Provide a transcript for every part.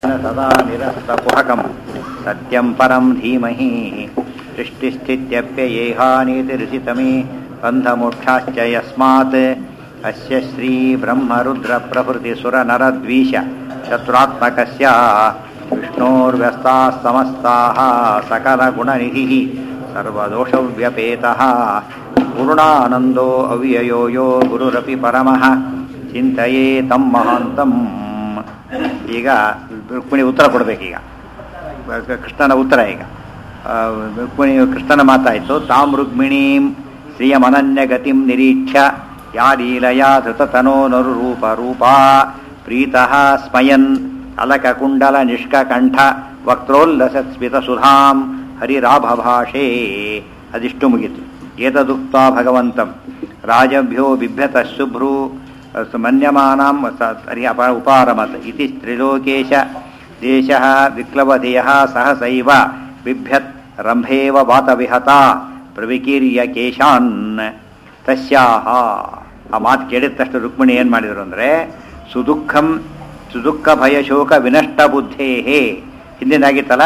सदा निरस्तकुहकं सत्यं परं धीमहि सृष्टिस्थित्यप्ययेहानीतिरिषितमे बन्धमोक्षाश्च यस्मात् अस्य श्रीब्रह्मरुद्रप्रभृतिसुरनरद्वीष शत्रुरात्मकस्य विष्णोर्व्यस्ताः समस्ताः सकलगुणनिधिः सर्वदोषव्यपेतः पूर्णानन्दो अव्ययो यो ಗುರುರಪಿ ಪರಮಃ ಚಿಂತೆಯೇ ತಮ್ಮ ಮಹಾಂತಂ ಈಗ ರುಕ್ಮಿಣಿ ಉತ್ತರ ಕೊಡಬೇಕೀಗ ಕೃಷ್ಣನ ಉತ್ತರ ಈಗ ಆ, ರುಕ್ಮಿಣಿ ಕೃಷ್ಣನ ಮಾತಾಯಿತು ತಾಂ ರುಕ್ಮಿಣೀಂ ಶ್ರಿಯಮನನ್ಯ ಗತಿಂ ನಿರೀಕ್ಷ್ಯ ಯಾ ಲೀಲಯಾ ಧೃತತನೋ ನರುರೂಪ ರೂಪಾ ಪ್ರೀತಃ ಸ್ಮಯನ್ ಅಲಕಕುಂಡಲ ನಿಷ್ಕಕಂಠ ವಕ್ತ್ರೋಲ್ಲಸತ್ ಸ್ಮಿತಸುಧಾಂ ಹರಿರಾಭಭಾಷೇ ಅದಿಷ್ಟು ಮುಗಿತು ಏತದುಕ್ತ ಭಗವಂತಂ ರಾಜಭ್ಯೋ ಬಿಭ್ಯತ ಶುಭ್ರೂ ಮನ್ಯಮಾನಾಂ ಸ- ಹರಿ ಅಪ ಉಪಾರಮತ್ ಇತಿ ತ್ರಿಲೋಕೇಶ ದೇಶಃ ವಿಕ್ಲವಧೇಯಃ ಸಹಸೈವ ಬಿಭ್ಯತ್ ರಂಭೇವ ವಾತವಿಹತ ಪ್ರವಿಕೀರ್ಯ ಕೇಶಾನ್ ತಸ್ಯಾಹ ಆ ಮಾತು ಕೇಳಿದ ತಕ್ಷಣ ರುಕ್ಮಿಣಿ ಏನು ಮಾಡಿದರು ಅಂದರೆ ಸುದುಃಖಂ ಸುದುಃಖ ಭಯ ಶೋಕ ವಿನಷ್ಟ ಬುದ್ಧೇಹೇ ಹಿಂದಿನಾಗಿತ್ತಲ್ಲ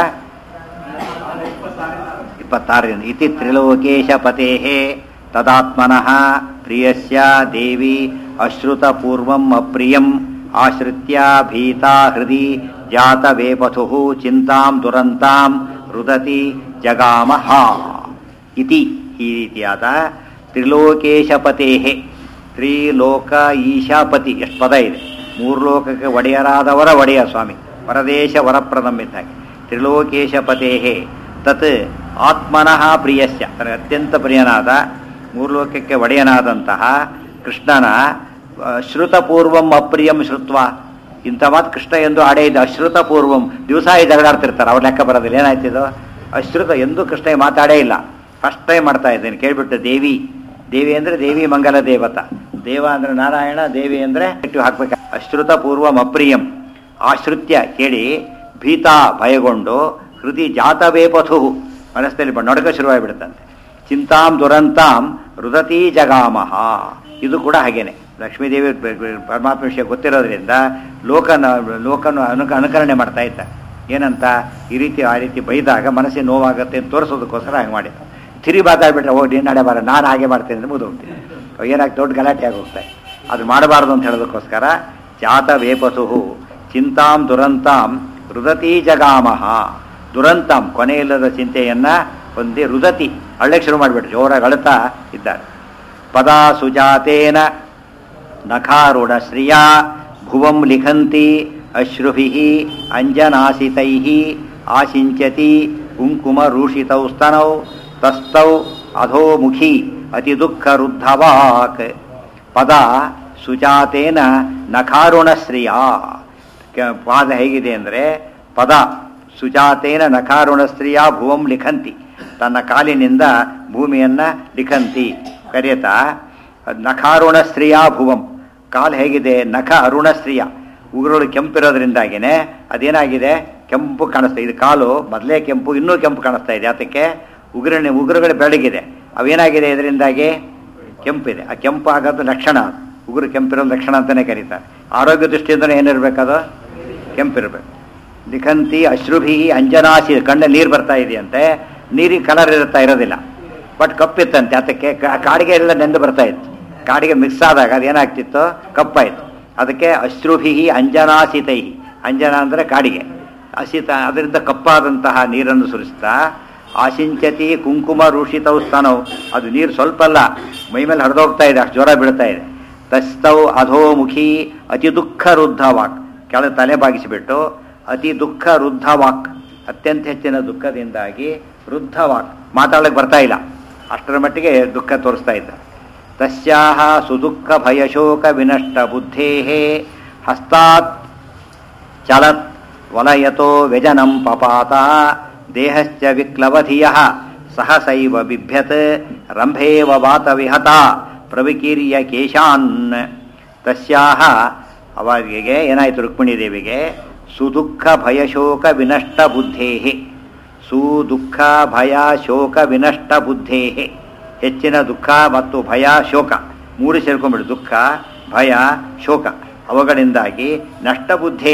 ಇಪ್ಪತ್ತಾರರಿಂದ ಇತಿ ತ್ರಿಲೋಕೇಶ ಪತೇ ತದಾತ್ಮನಃ ಪ್ರಿಯಸ್ಯ ದೇವಿ ಅಶ್ರುತಪೂರ್ವಂ ಅಪ್ರಿಯಂ ಆಶ್ರಿತ್ಯ ಭೀತಾ ಹೃದಿ ಜಾತವೇಪಥು ಚಿಂತಾಂ ದುರಂತಾಂ ರುದತಿ ಜಗಾಮಹ ಇತಿ ಈ ರೀತಿಯಾದ ತ್ರಿಲೋಕೇಶಪತೇ ತ್ರಿಲೋಕ ಈಶಾಪತಿ ಎಷ್ಟು ಪದ ಇದೆ ಮೂರು ಲೋಕಕ್ಕೆ ಒಡೆಯರಾದವರ ಒಡೆಯ ಸ್ವಾಮಿ ವರದೇಶ ವರಪ್ರದಂ ಇದ್ದಾಗೆ ತ್ರಿಲೋಕೇಶಪತೇ ತತ್ ಆತ್ಮನಃ ಪ್ರಿಯಸ್ಯ ತನಗೆ ಅತ್ಯಂತ ಪ್ರಿಯನಾದ ಮೂರು ಲೋಕಕ್ಕೆ ಒಡೆಯನಾದಂತಹ ಕೃಷ್ಣನ ಆ, ಶ್ರುತಪೂರ್ವಂ ಅಪ್ರಿಯಂ ಶ್ರುತ್ವ ಇಂಥ ಮಾತು ಕೃಷ್ಣ ಎಂದು ಆಡೇ ಇದೆ ಅಶ್ರುತಪೂರ್ವಂ ದಿವಸ ಈ ಜಗಳಾಡ್ತಿರ್ತಾರೆ ಅವ್ರ ಲೆಕ್ಕ ಬರೋದಿಲ್ಲ ಏನಾಯ್ತಿದು ಅಶ್ರುತ ಎಂದೂ ಕೃಷ್ಣ ಈ ಮಾತಾಡೇ ಇಲ್ಲ ಫಸ್ಟ್ ಟೈಮ್ ಮಾಡ್ತಾ ಇದ್ದೇನೆ ಕೇಳ್ಬಿಟ್ಟು ದೇವಿ ದೇವಿ ಅಂದರೆ ದೇವಿ ಮಂಗಲ ದೇವತ ದೇವ ಅಂದ್ರೆ ನಾರಾಯಣ ದೇವಿ ಅಂದರೆ ಹಾಕ್ಬೇಕು ಅಶ್ರುತ ಪೂರ್ವಂ ಅಪ್ರಿಯಂ ಆಶ್ರಿತ್ಯ ಕೇಳಿ ಭೀತ ಭಯಗೊಂಡು ಹೃದಯ ಜಾತವೇಪಥು ಮನಸ್ಸಲ್ಲಿ ಬ- ನಡುಕ ಶುರುವಾಗಿಬಿಡುತ್ತಂತೆ ಚಿಂತಾಂ ದುರಂತಾಂ ರುದತಿ ಜಗಾಮಹ ಇದು ಕೂಡ ಹಾಗೇನೆ ಲಕ್ಷ್ಮೀದೇವಿ ಬ- ಬ- ಪರಮಾತ್ಮ ವಿಷಯ ಗೊತ್ತಿರೋದ್ರಿಂದ ಲೋಕನ ಲೋಕನ ಅನುಕ ಅನುಕರಣೆ ಮಾಡ್ತಾ ಇದ್ದ ಏನಂತ ಈ ರೀತಿ ಆ ರೀತಿ ಬೈದಾಗ ಮನಸ್ಸಿಗೆ ನೋವಾಗುತ್ತೆ ಅಂತ ತೋರಿಸೋದಕ್ಕೋಸ್ಕರ ಹಾಗೆ ಮಾಡಿದ ತಿರಿ ಮಾತಾಡ್ಬಿಟ್ರೆ ಹೋಗಿ ನೀನು ನಡೆ ಬಾರ ನಾನು ಹಾಗೆ ಮಾಡ್ತೇನೆ ಅಂತ ಮುಗಿದೋಗ್ತೀನಿ ಏನಾಗಿ ದೊಡ್ಡ ಗಲಾಟೆ ಆಗೋಗ್ತಾ ಅದು ಮಾಡಬಾರ್ದು ಅಂತ ಹೇಳೋದಕ್ಕೋಸ್ಕರ ಜಾತ ವೇಪಸು ಚಿಂತಾಂ ದುರಂತಾಂ ರುದತಿ ಜಗಾಮಹ ದುರಂತಾಂ ಕೊನೆಯಿಲ್ಲದ ಚಿಂತೆಯನ್ನ ಹೊಂದಿ ರುದತಿ ಅಳ್ಳಕ್ಕೆ ಶುರು ಮಾಡಿಬಿಟ್ರು ಜೋರಾಗಿ ಅಳುತ್ತಾ ಇದ್ದಾರೆ ಪದ ಸುಜಾತೇನ ನಖಾರುಣ ಶ್ರಿಯಾ ಭುವಂ ಲಿಖಂತಿ ಅಶ್ರುಭಿ ಅಂಜನಾಸಿತೈ ಆಶಿಂಚತಿ ಕುಂಕುಮರೂಷಿತೌ ಸ್ತನೌ ತಸ್ತೌ ಅಧೋಮುಖಿ ಅತಿ ದುಃಖ ರುದ್ಧವಾಕ್ ಪದ ಸುಜಾತೇನ ನಖಾರುಣ ಶ್ರಿಯಾ ಕ- ಪಾದ ಹೇಗಿದೆ ಅಂದರೆ ಪದ ಸುಜಾತೇನ ನಖಾರುಣ ಸ್ತ್ರೀಯ ಭುವಂ ಲಿಖಂತಿ ತನ್ನ ಕಾಲಿನಿಂದ ಭೂಮಿಯನ್ನ ಲಿಖಂತಿ ಕರೆಯತ ನಖಾರುಣ ಸ್ತ್ರೀಯ ಭುವಂ ಕಾಲು ಹೇಗಿದೆ ನಖ ಅರುಣ ಸ್ತ್ರೀಯ ಉಗುರುಗಳು ಕೆಂಪಿರೋದ್ರಿಂದಾಗಿನೇ ಅದೇನಾಗಿದೆ ಕೆಂಪು ಕಾಣಿಸ್ತಾ ಇದೆ ಕಾಲು ಮೊದಲೇ ಕೆಂಪು ಇನ್ನೂ ಕೆಂಪು ಕಾಣಿಸ್ತಾ ಇದೆ ಅದಕ್ಕೆ ಉಗುರಿನ ಉಗುರುಗಳು ಬೆಳಗಿದೆ ಅವೇನಾಗಿದೆ ಇದರಿಂದಾಗಿ ಕೆಂಪಿದೆ ಆ ಕೆಂಪು ಆಗೋದು ಲಕ್ಷಣ ಅದು. ಉಗುರು ಕೆಂಪಿರೋ ಲಕ್ಷಣ ಅಂತಲೇ ಕರೀತಾರೆ ಆರೋಗ್ಯ ದೃಷ್ಟಿಯಿಂದ ಏನಿರಬೇಕದು ಕೆಂಪಿರಬೇಕು ಲಿಖಂತಿ ಅಶ್ರುಭಿ ಅಂಜನಾಸಿ ಕಣ್ಣ ನೀರು ಬರ್ತಾ ಇದೆಯಂತೆ ನೀರಿಗೆ ಕಲರ್ ಇರುತ್ತಾ ಇರೋದಿಲ್ಲ ಬಟ್ ಕಪ್ಪಿತ್ತಂತೆ ಅದಕ್ಕೆ ಕ- ಕಾಡಿಗೆ ಎಲ್ಲ ನೆಂದು ಬರ್ತಾ ಇತ್ತು ಕಾಡಿಗೆ ಮಿಕ್ಸ್ ಆದಾಗ ಅದೇನಾಗ್ತಿತ್ತು ಕಪ್ಪಾಯಿತು ಅದಕ್ಕೆ ಅಶ್ರುಭಿ ಅಂಜನಾಸಿತೈ ಅಂಜನ ಅಂದರೆ ಕಾಡಿಗೆ ಅಸಿತ ಅದರಿಂದ ಕಪ್ಪಾದಂತಹ ನೀರನ್ನು ಸುರಿಸ್ತಾ ಆಶಿಂಚತಿ ಕುಂಕುಮ ರೂಷಿತವು ಸ್ತನವು ಅದು ನೀರು ಸ್ವಲ್ಪ ಅಲ್ಲ ಮೈಮೇಲೆ ಹರಿದೋಗ್ತಾ ಇದೆ ಅಷ್ಟು ಜ್ವರ ಬೀಳ್ತಾ ಇದೆ ತಸ್ತೌ ಅಧೋಮುಖಿ ಅತಿ ದುಃಖ ರುದ್ಧ ವಾಕ್ ಕೆಳ ತಲೆ ಬಾಗಿಸಿಬಿಟ್ಟು ಅತಿ ದುಃಖ ರುದ್ಧ ವಾಕ್ ಅತ್ಯಂತ ಹೆಚ್ಚಿನ ದುಃಖದಿಂದಾಗಿ ವೃದ್ಧ ವಾಕ್ ಮಾತಾಡಕ್ಕೆ ಬರ್ತಾ ಇಲ್ಲ ಅಷ್ಟರ ಮಟ್ಟಿಗೆ ದುಃಖ ತೋರಿಸ್ತಾ ಇದ್ದ ತಸ್ಯಾಹ ಸುದುಃಖ ಭಯಶೋಕ ವಿನಷ್ಟ ಬುದ್ಧೇ ಹಸ್ತಾತ್ ಚಲತ್ ವಲಯತೋ ವ್ಯಜನಂ ಪಪಾತ ದೇಹಶ್ಚ ವಿಕ್ಲವಧಿಯ ಸಹಸೈವ ಬಿಭ್ಯತ್ ರಂಭೇವ ವಾತವಿಹತ ಪ್ರವಿಕೀರ್ಯ ಕೇಶಾನ್ ತಸ್ಯಾಹ ಅವರಿಗೆ ಏನಾಯಿತು ರುಕ್ಮಿಣಿ ದೇವಿಗೆ ಸುದುಃಖ ಭಯಶೋಕ ವಿನಷ್ಟ ಬುದ್ಧೇಹಿ ಸುದುಃಖ ಭಯ ಶೋಕ ವಿನಷ್ಟ ಬುದ್ಧೇಹಿ ಹೆಚ್ಚಿನ ದುಃಖ ಮತ್ತು ಭಯ ಶೋಕ ಮೂರು ಸೇರ್ಕೊಂಡ್ಬಿಡು ದುಃಖ ಭಯ ಶೋಕ ಅವುಗಳಿಂದಾಗಿ ನಷ್ಟಬುದ್ಧೇ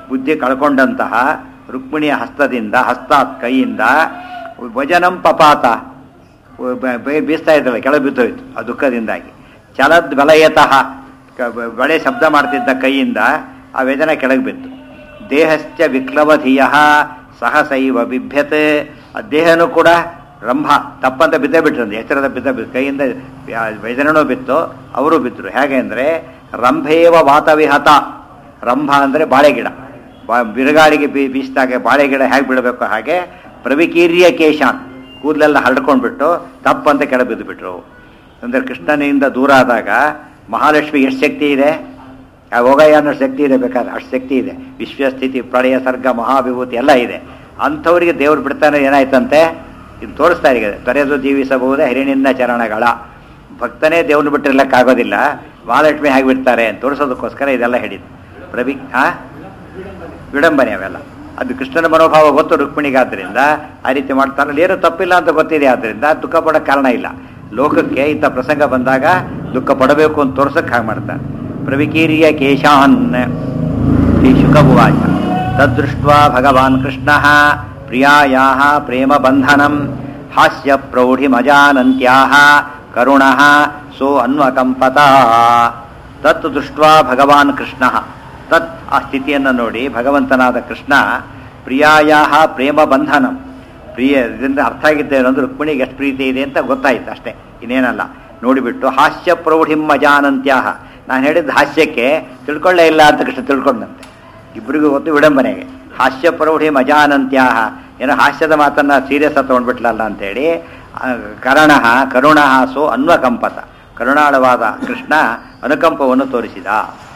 ಬುದ್ಧಿ ಕಳ್ಕೊಂಡಂತಹ ರುಕ್ಮಿಣಿಯ ಹಸ್ತದಿಂದ ಹಸ್ತಾತ್ ಕೈಯಿಂದ ವಜನಂ ಪಪಾತ ಬ- ಬ- ಬೀಸ್ತಾ ಇದ್ದಲ್ಲ ಕೆಳಗೆ ಬಿದ್ದೋಯ್ತು ಆ ದುಃಖದಿಂದಾಗಿ ಚಲದ್ ಬಲಯತಃ ಕ- ಬ- ಬಳೆ ಶಬ್ದ ಮಾಡ್ತಿದ್ದ ಕೈಯಿಂದ ಆ ವೇದನೆ ಕೆಳಗೆ ಬಿತ್ತು ದೇಹಶ್ಚ ವಿಕ್ಲವಧಿಯ ಸಹಸೈವ ಬಿಭ್ಯತೆ ಆ ದೇಹನೂ ಕೂಡ ರಂಭ ತಪ್ಪಂತ ಬಿದ್ದೇ ಬಿಟ್ರಂತೆ ಎಚ್ಚರದ ಬಿದ್ದ ಬಿದ್ದು ಕೈಯಿಂದ ಆ ವೇದನೆನೂ ಬಿತ್ತು ಅವರು ಬಿದ್ದರು ಹೇಗೆ ಅಂದರೆ ರಂಭೇವ ವಾತವಿಹತ ರಂಭ ಅಂದರೆ ಬಾಳೆಗಿಡ ಬಾ ಬಿರುಗಾಳಿಗೆ ಬೀ ಬೀಸಿದಾಗ ಬಾಳೆಗಿಡ ಹೇಗೆ ಬಿಡಬೇಕು ಹಾಗೆ ಪ್ರವಿಕೀರ್ಯ ಕೇಶಾನ್ ಕೂದಲೆಲ್ಲ ಹರಡ್ಕೊಂಡ್ಬಿಟ್ಟು ತಪ್ಪಂತ ಕೆಳಗೆ ಬಿದ್ದು ಬಿಟ್ರು ಅಂದರೆ ಕೃಷ್ಣನಿಂದ ದೂರ ಆದಾಗ ಮಹಾಲಕ್ಷ್ಮಿ ಎಷ್ಟು ಶಕ್ತಿ ಇದೆ ಆ ಹೋಗಯ್ಯ ಅನ್ನೋ ಶಕ್ತಿ ಇದೆ ಬೇಕಾದ್ರೆ ಅಷ್ಟು ಶಕ್ತಿ ಇದೆ ವಿಶ್ವಸ್ಥಿತಿ ಪ್ರಳಯ ಸರ್ಗ ಮಹಾವಿಭೂತಿ ಎಲ್ಲ ಇದೆ ಅಂಥವರಿಗೆ ದೇವ್ರು ಬಿಡ್ತಾನೆ ಏನಾಯ್ತಂತೆ ಇದು ತೋರಿಸ್ತಾ ಇದೆ ತೊರೆದು ಜೀವಿಸಬಹುದೇ ಹಿರಿಣಿಂದ ಚರಣಗಳ ಭಕ್ತನೇ ದೇವ್ರನ್ನ ಬಿಟ್ಟಿರ್ಲಿಕ್ಕಾಗೋದಿಲ್ಲ ಮಹಾಲಕ್ಷ್ಮಿ ಹೇಗೆ ಬಿಡ್ತಾರೆ ಅಂತ ತೋರಿಸೋದಕ್ಕೋಸ್ಕರ ಇದೆಲ್ಲ ಹೇಳಿದ್ದು ಪ್ರವಿ ಆ ವಿಡಂಬನೆ ಅವೆಲ್ಲ ಅದು ಕೃಷ್ಣನ ಮನೋಭಾವ ಗೊತ್ತು ರುಕ್ಮಿಣಿಗಾದ್ರಿಂದ ಆ ರೀತಿ ಮಾಡ್ತಾರಲ್ಲ ಏನು ತಪ್ಪಿಲ್ಲ ಅಂತ ಗೊತ್ತಿದೆ ಆದ್ದರಿಂದ ದುಃಖ ಪಡೋ ಕಾರಣ ಇಲ್ಲ ಲೋಕಕ್ಕೆ ಇಂಥ ಪ್ರಸಂಗ ಬಂದಾಗ ದುಃಖ ಪಡಬೇಕು ಅಂತ ತೋರ್ಸಕ್ಕೆ ಹಾಗೆ ಮಾಡ್ತಾರೆ ಪ್ರವಿಕೀರ್ಯ ಕೇಶಾನ್ ಶ್ರೀ ಶುಕಭುವಾಚ ತದ್ದೃಷ್ಟ್ವಾ ಭಗವಾನ್ ಕೃಷ್ಣ ಪ್ರಿಯಾಯಾ ಪ್ರೇಮ ಬಂಧನಂ ಹಾಸ್ಯ ಪ್ರೌಢಿಮಜಾನಂತ್ಯಾ ಕರುಣ ಸೋ ಅನ್ವಕಂಪತ ತತ್ ದೃಷ್ಟ್ವಾ ಭಗವಾನ್ ಕೃಷ್ಣ ತತ್ ಆ ಸ್ಥಿತಿಯನ್ನು ನೋಡಿ ಭಗವಂತನಾದ ಕೃಷ್ಣ ಪ್ರಿಯಾಯ ಪ್ರೇಮ ಬಂಧನಂ ಪ್ರಿಯ ಇದರಿಂದ ಅರ್ಥ ಆಗಿದ್ದೇನೆ ಅಂದ್ರೆ ರುಕ್ಮಿಣಿಗೆ ಎಷ್ಟು ಪ್ರೀತಿ ಇದೆ ಅಂತ ಗೊತ್ತಾಯ್ತು ಅಷ್ಟೇ ಇನ್ನೇನಲ್ಲ ನೋಡಿಬಿಟ್ಟು ಹಾಸ್ಯ ಪ್ರೌಢಿಂ ಮಜಾನಂತ್ಯಾಹ ನಾನು ಹೇಳಿದ ಹಾಸ್ಯಕ್ಕೆ ತಿಳ್ಕೊಳ್ಳೇ ಇಲ್ಲ ಅಂತ ಕೃಷ್ಣ ತಿಳ್ಕೊಂಡಂತೆ ಇಬ್ಬರಿಗೂ ಗೊತ್ತು ವಿಡಂಬನೆಗೆ ಹಾಸ್ಯ ಪ್ರೌಢಿ ಮಜಾನಂತ್ಯಾಹ ಏನೋ ಹಾಸ್ಯದ ಮಾತನ್ನ ಸೀರಿಯಸ್ ಆಗಿ ತಗೊಂಡ್ಬಿಟ್ಲಲ್ಲ ಅಂತೇಳಿ ಆ, ಕರಣಃ ಕರುಣಃ ಸೋ ಅನ್ವಕಂಪತ ಕರುಣಾಳವಾದ ಕೃಷ್ಣ ಅನುಕಂಪವನ್ನು ತೋರಿಸಿದ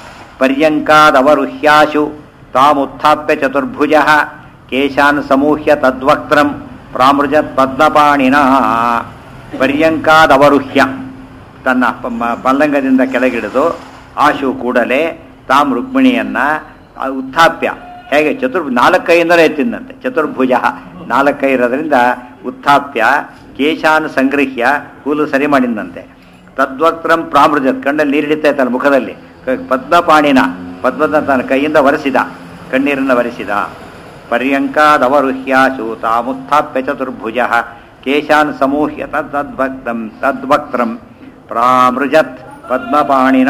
ಪರ್ಯಂಕಾದವರುಹ್ಯಾಶು ತಾಮುತ್ಥಾಪ್ಯ ಚತುರ್ಭುಜ ಕೇಶಾನ್ ಸಮೂಹ್ಯ ತದ್ವಕ್ತ್ರಂ ಪ್ರಾಮೃಜತ್ ಪದ್ಮಪಾಣಿನ ಪರ್ಯಂಕಾದವರುಹ್ಯ ತನ್ನ ಪ- ಮ- ಪಲ್ಲಂಗದಿಂದ ಕೆಳಗಿಳಿದು ಆಶು ಕೂಡಲೇ ತಾಮ್ ರುಕ್ಮಿಣಿಯನ್ನ ಆ ಉತ್ಥಾಪ್ಯ ಹೇಗೆ ಚತುರ್ ನಾಲ್ಕೈಯಿಂದಲೇ ಎತ್ತಿಂದಂತೆ ಚತುರ್ಭುಜ ನಾಲ್ಕೈ ಇರೋದ್ರಿಂದ ಉತ್ಥಾಪ್ಯ ಕೇಶಾನ್ ಸಂಗೃಹ್ಯ ಕೂಲು ಸರಿ ಮಾಡಿದಂತೆ ತದ್ವಕ್ತ್ರಂ ಪ್ರಾಮೃಜತ್ ಕಣ್ಣಲ್ಲಿ ನೀರಿಡಿತಾ ಇತ್ತಲ್ಲ ಮುಖದಲ್ಲಿ ಕ- ಪದ್ಮಪಾಣಿನ ಪದ್ಮದ ತನ್ನ ಕೈಯಿಂದ ಒರೆಸಿದ ಕಣ್ಣೀರನ್ನು ಒರೆಸಿದ ಪರ್ಯಂಕಾದವರುಹ್ಯಾಶು ತಾಮುತ್ಥಾಪ್ಯ ಚತುರ್ಭುಜ ಕೇಶಾನ್ ಸಮೂಹ್ಯ ತದ್ವಕ್ತಂ ತದ್ವಕ್ತ್ರಂ ಪ್ರಾಮೃಜತ್ ಪದ್ಮಪಾಣಿನ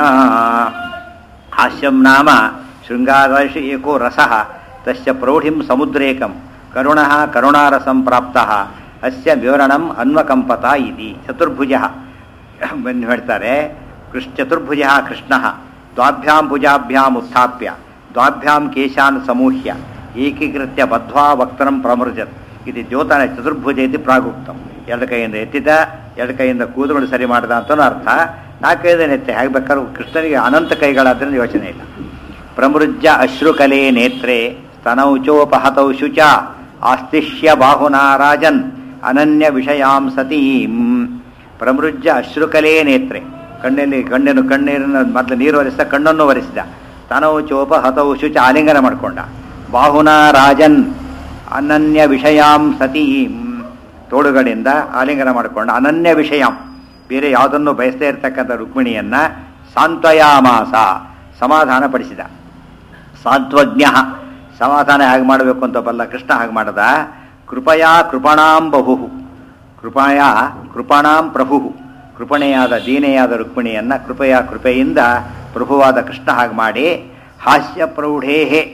ಹಾಸ್ಯಂ ನಾಮ ಶೃಂಗಾರಶ ಏಕೋ ರಸಃ ತಸ್ಯ ಪ್ರೌಢಿಂ ಸಮುದ್ರೇಕಂ ಕರುಣಃ ಕರುಣಾರಸಂ ಪ್ರಾಪ್ತಃ ಅಸ್ಯ ವಿವರಣಂ ಅನ್ವಕಂಪತ ಇತಿ ಚತುರ್ಭುಜ ಬಂದು ಹೇಳ್ತಾರೆ ಕೃಷ್ ಚತುರ್ಭುಜ ಕೃಷ್ಣ ದ್ವಾಭ್ಯಾಂ ಭುಜಾಭ್ಯಾಂ ಉತ್ಥಾಪ್ಯ ದ್ವಾಭ್ಯಾಂ ಕೇಶಾನ್ ಸಮೂಹ್ಯ ಏಕೀಕೃತ್ಯ ಬದ್ಧ್ವಾ ವಕ್ತರಂ ಪ್ರಮೃಜತ್ ಇದು ದ್ಯೋತನ ಚತುರ್ಭುಜ ಇತಿ ಪ್ರಾಗುಕ್ತಂ ಎರಡು ಕೈಯಿಂದ ಎತ್ತಿದ ಎರಡು ಕೈಯಿಂದ ಕೂದಲು ಸರಿ ಮಾಡಿದ ಅಂತಲೂ ಅರ್ಥ ನಾಲ್ಕೈದು ಎತ್ತೆ ಹೇಗೆ ಬೇಕಾದ್ರೂ ಕೃಷ್ಣನಿಗೆ ಅನಂತ ಕೈಗಳಾದ್ರಿಂದ ಯೋಚನೆ ಇಲ್ಲ ಪ್ರಮೃಜ್ಯ ಅಶ್ರುಕಲೆ ನೇತ್ರೆ ಸ್ತನೌಚೋಪಹತೌ ಶುಚ ಆಸ್ತಿಷ್ಯ ಬಾಹುನಾ ರಾಜನ್ ಅನನ್ಯ ವಿಷಯಾಂ ಸತೀಂ ಪ್ರಮೃಜ್ಯ ಅಶ್ರುಕಲೆ ನೇತ್ರೆ ಕಣ್ಣಲ್ಲಿ ಕಣ್ಣನ್ನು ಕಣ್ಣೀರನ್ನು ಮೊದಲು ನೀರು ಒರೆಸಿದ ಕಣ್ಣನ್ನು ಒರೆಸಿದ ಸ್ತನೌಚೋಪ ಹತೌ ಶುಚ ಆಲಿಂಗನ ಮಾಡಿಕೊಂಡ ಬಾಹುನಾ ರಾಜನ್ ಅನನ್ಯ ವಿಷಯಾಂ ಸತೀಂ ತೋಳುಗಳಿಂದ ಆಲಿಂಗನ ಮಾಡಿಕೊಂಡ ಅನನ್ಯ ವಿಷಯಂ ಬೇರೆ ಯಾವುದನ್ನು ಬಯಸದೇ ಇರತಕ್ಕಂಥ ರುಕ್ಮಿಣಿಯನ್ನ ಸಾಂತ್ವಯಾಮಾಸ ಸಮಾಧಾನ ಪಡಿಸಿದ ಸಾಂತ್ವಜ್ಞ ಸಮಾಧಾನ ಹೇಗೆ ಮಾಡಬೇಕು ಅಂತ ಬಲ್ಲ ಕೃಷ್ಣ ಹಾಗೆ ಮಾಡದ ಕೃಪಯಾ ಕೃಪಣಾಂ ಬಹು ಕೃಪಯ ಕೃಪಣಾಂ ಪ್ರಭು ಕೃಪಣೆಯಾದ ದೀನೆಯಾದ ರುಕ್ಮಿಣಿಯನ್ನ ಕೃಪೆಯ ಕೃಪೆಯಿಂದ ಪ್ರಭುವಾದ ಕೃಷ್ಣ ಹಾಗೆ ಮಾಡಿ ಹಾಸ್ಯ ಪ್ರೌಢೇಹೇ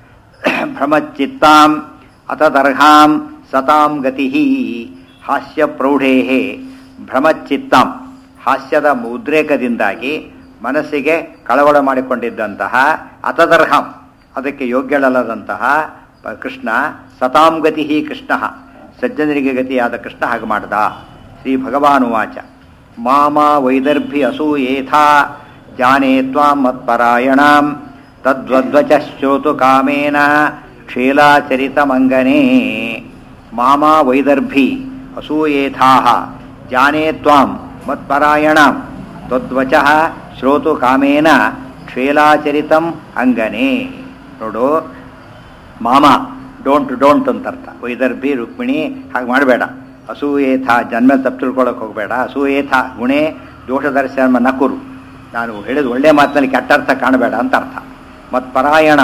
ಭ್ರಮಚಿತ್ತಾಂ ಅತದರ್ಹಾಂ ಸತಾಂ ಗತಿ ಹಾಸ್ಯ ಪ್ರೌಢೇಹೇ ಭ್ರಮಚಿತ್ತಾಂ ಹಾಸ್ಯದ ಉದ್ರೇಕದಿಂದಾಗಿ ಮನಸ್ಸಿಗೆ ಕಳವಳ ಮಾಡಿಕೊಂಡಿದ್ದಂತಹ ಅತದರ್ಹಂ ಅದಕ್ಕೆ ಯೋಗ್ಯಳಲ್ಲದಂತಹ ಪ- ಕೃಷ್ಣ ಸತಾಂ ಗತಿ ಕೃಷ್ಣ ಸಜ್ಜನರಿಗೆ ಗತಿಯಾದ ಕೃಷ್ಣ ಹಾಗೆ ಮಾಡ್ದ ಶ್ರೀ ಭಗವಾನುವಾಚ ಮಾಮ ವೈದರ್ಭಿ ಅಸೂಯೇಥಾ ಜಾನೇ ತ್ವಾಂ ಮತ್ಪರಾಯಣಾಂ ತದ್ವದ್ವಚ ಶ್ರೋತು ಕಾಮೇನ ಕ್ಷೀಲಾಚರಿತಮಂಗನೇ ಮಾಮ ವೈದರ್ಭಿ ಅಸೂಯೇಥಾ ಜಾನೇ ತ್ವಾಂ ಮತ್ಪರಾಯಣಾಂ ತದ್ವಚ ಶ್ರೋತು ಕಾಮೇನ ಕ್ಷೇಲಾಚರಿತಂ ಅಂಗನೇ ನೋಡು ಮಾಮ ಡೋಂಟ್ ಡೋಂಟ್ ಅಂತ ಅರ್ಥ ವೈದರ್ಭಿ ರುಕ್ಮಿಣಿ ಹಾಗೆ ಮಾಡಬೇಡ ಅಸೂಯೇಥ ಜನ್ಮ ತಪ್ಪು ತಿಳ್ಕೊಳಕ್ಕೆ ಹೋಗಬೇಡ ಅಸೂಯೇಥ ಗುಣೆ ದೋಷ ದರ್ಶನ ನಕುರು ನಾನು ಹೇಳಿದ ಒಳ್ಳೆ ಮಾತಿನಲ್ಲಿ ಕೆಟ್ಟ ಅರ್ಥ ಕಾಣಬೇಡ ಅಂತ ಅರ್ಥ ಮತ್ತು ಪರಾಯಣ